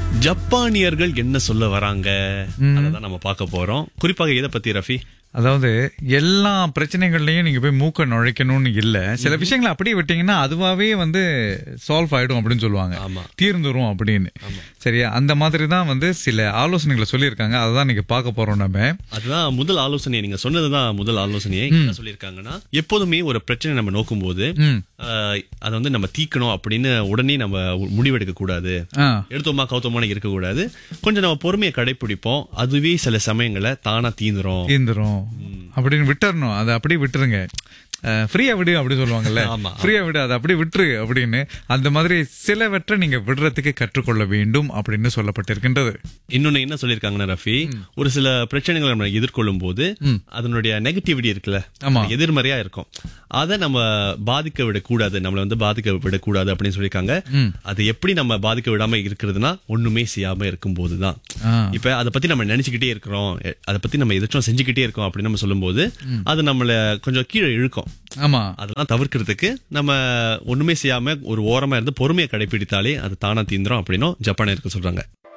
ஜப்பானியர்கள் என்ன சொல்ல வராங்க அததான் நம்ம பார்க்க போறோம் குறிப்பாக எதை பத்தி ரஃபி அதாவது எல்லா பிரச்சனைகள்லயும் நீங்க போய் மூக்க நுழைக்கணும்னு இல்ல சில விஷயங்களை அப்படியே விட்டீங்கன்னா அதுவாவே வந்து சால்வ் ஆயிடும் அப்படின்னு சொல்லுவாங்க ஆமா. தீர்ந்துரும் அப்படின்னு சரியா அந்த மாதிரி தான் வந்து சில ஆலோசனைகளை சொல்லியிருக்காங்க அதை நீங்க பார்க்க போறோம் நம்ம அதுதான் முதல் ஆலோசனை நீங்க சொன்னதுதான் முதல் ஆலோசனையை என்ன சொல்லியிருக்காங்கன்னா எப்போதுமே ஒரு பிரச்சனை நம்ம நோக்கும் போது ம். அதை வந்து நம்ம தீக்கணும் அப்படின்னு உடனே நம்ம முடிவெடுக்க கூடாது ஆ எடுத்தோமா கௌத்தமான இருக்கக்கூடாது கொஞ்சம் நம்ம பொறுமையை கடைபிடிப்போம் அதுவே சில சமயங்களை தானா தீந்துரும் தீர்ந்துரும் அப்படின்னு விட்டுறணும் அதை அப்படியே விட்டுருங்க ஃப்ரீயா விடு அப்படி சொல்லுவாங்கல்ல ஆமா. ஃப்ரீயா விடு அதை அப்படியே விட்டுரு அப்படின்னு அந்த மாதிரி சிலவற்றை நீங்க விடுறதுக்கு கற்றுக்கொள்ள வேண்டும் அப்படின்னு சொல்லப்பட்டிருக்கின்றது இன்னொன்னு என்ன சொல்லிருக்காங்கன்னா ரஃபி ஒரு சில பிரச்சனைகளை நம்ம எதிர்கொள்ளும் போது அதனுடைய நெகட்டிவிட்டி இருக்குல்ல ஆமா. அது எதிர்மறையா இருக்கும் அதை நம்ம பாதிக்க விடக்கூடாது நம்மள வந்து பாதிக்க விடக்கூடாது அப்படின்னு சொல்லியிருக்காங்க அது எப்படி நம்ம பாதிக்க விடாம இருக்கிறதுனா ஒண்ணுமே செய்யாம இருக்கும் போதுதான் ஆ. இப்ப அதை பத்தி நம்ம நினைச்சுக்கிட்டே இருக்கிறோம் எ- அதை பத்தி நம்ம எதாச்சும் செஞ்சுக்கிட்டே இருக்கோம் அப்படின்னு நம்ம சொல்லும்போது அது நம்மள கொஞ்சம் கீழே இழுக்கும் ஆமா அதெல்லாம் தவிர்க்கிறதுக்கு நம்ம ஒண்ணுமே செய்யாம ஒரு ஓரமா இருந்து பொறுமையை கடைபிடித்தாலே அது தானா தீந்துரும் அப்படின்னும் ஜப்பானியருக்கு சொல்றாங்க